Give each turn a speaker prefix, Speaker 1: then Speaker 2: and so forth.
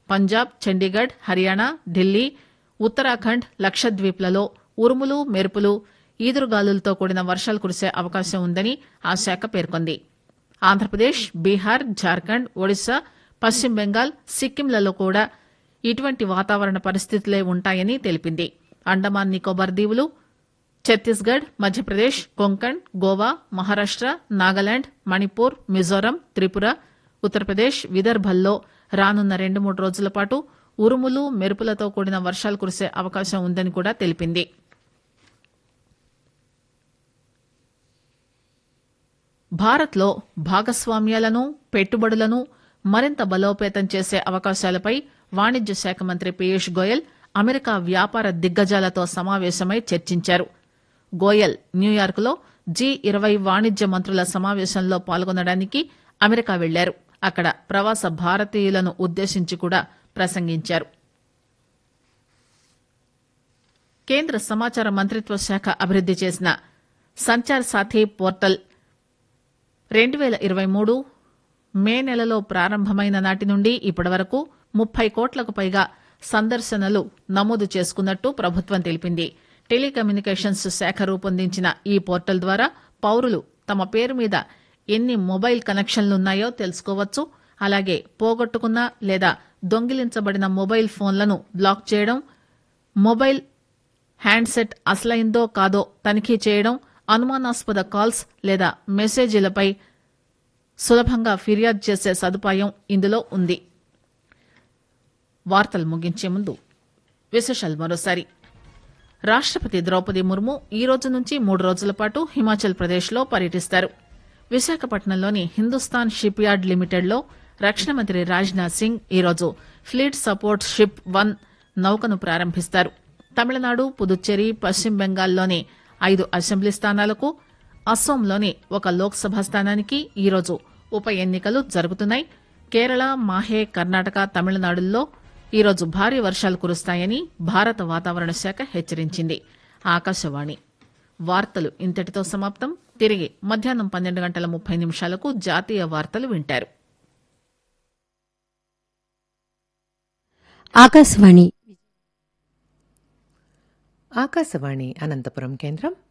Speaker 1: పంజాబ్ చండీగఢ్ హర్యానా ఢిల్లీ ఉత్తరాఖండ్ లక్షద్వీప్లలో ఉరుములు మెరుపులు ఈదురుగాలులతో కూడిన వర్షాలు కురిసే అవకాశం ఉందని ఆ శాఖ పేర్కొంది ఆంధ్రప్రదేశ్ బీహార్ జార్ఖండ్ ఒడిశా పశ్చిమ బెంగాల్ సిక్కింలలో కూడా ఇటువంటి వాతావరణ పరిస్థితులే ఉంటాయని తెలిపింది అండమాన్ నికోబార్ దీవులు ఛత్తీస్గఢ్ మధ్యప్రదేశ్ కొంకణ్ గోవా మహారాష్ట నాగాలాండ్ మణిపూర్ మిజోరం త్రిపుర ఉత్తరప్రదేశ్ విదర్భల్లో రానున్న రెండు మూడు రోజుల పాటు ఉరుములు మెరుపులతో కూడిన వర్షాలు కురిసే అవకాశం ఉందని కూడా తెలిపింది భారత్లో భాగస్వామ్యాలను పెట్టుబడులను మరింత బలోపేతం చేసే అవకాశాలపై వాణిజ్య శాఖ మంత్రి పీయూష్ గోయల్ అమెరికా వ్యాపార దిగ్గజాలతో సమావేశమై చర్చించారు గోయల్ న్యూయార్క్లో జీ ఇరవై వాణిజ్య మంత్రుల సమావేశంలో పాల్గొనడానికి అమెరికా వెళ్లారు అక్కడ ప్రవాస భారతీయులను ఉద్దేశించి కూడా ప్రసంగించారు కేంద్ర సమాచార మంత్రిత్వ శాఖ అభివృద్ది చేసిన సంచార్ సాథీ పోర్టల్ రెండు పేల ఇరవై మూడు మే నెలలో ప్రారంభమైన నాటి నుండి ఇప్పటి వరకు ముప్పై కోట్లకు పైగా సందర్శనలు నమోదు చేసుకున్నట్టు ప్రభుత్వం తెలిపింది టెలికమ్యూనికేషన్స్ శాఖ రూపొందించిన ఈ పోర్టల్ ద్వారా పౌరులు తమ పేరు మీద ఎన్ని మొబైల్ కనెక్షన్లున్నాయో తెలుసుకోవచ్చు అలాగే పోగొట్టుకున్న లేదా దొంగిలించబడిన మొబైల్ ఫోన్లను బ్లాక్ చేయడం మొబైల్ హ్యాండ్సెట్ అసలైందో కాదో తనిఖీ చేయడం అనుమానాస్పద కాల్స్ లేదా మెసేజీలపై సులభంగా ఫిర్యాదు చేసే సదుపాయం ఇందులో ఉంది వార్తలు ముగించే ముందు విశేషాలు మరోసారి రాష్టపతి ద్రౌపది ముర్ము ఈ రోజు నుంచి మూడు రోజుల పాటు హిమాచల్ ప్రదేశ్లో పర్యటిస్తారు విశాఖపట్నంలోని హిందుస్థాన్ షిప్ యార్డ్ లిమిటెడ్లో రక్షణ మంత్రి రాజ్నాథ్ సింగ్ ఈరోజు ఫ్లీట్ సపోర్ట్ షిప్ వన్ నౌకను ప్రారంభిస్తారు తమిళనాడు పుదుచ్చేరి పశ్చిమ బెంగాల్లోని ఐదు అసెంబ్లీ స్థానాలకు అస్సోంలోని ఒక లోక్సభ స్థానానికి ఈరోజు ఉప ఎన్నికలు జరుగుతున్నాయి కేరళ మాహే కర్ణాటక తమిళనాడుల్లో ఈరోజు భారీ వర్షాలు కురుస్తాయని భారత వాతావరణ శాఖ హెచ్చరించింది ఆకాశవాణి వార్తలు ఇంతటితో సమాప్తం తిరిగి మధ్యాహ్నం పన్నెండు గంటల ముప్పై నిమిషాలకు జాతీయ వార్తలు వింటారు
Speaker 2: ఆకాశవాణి
Speaker 3: ఆకాశవాణి అనంతపురం కేంద్రం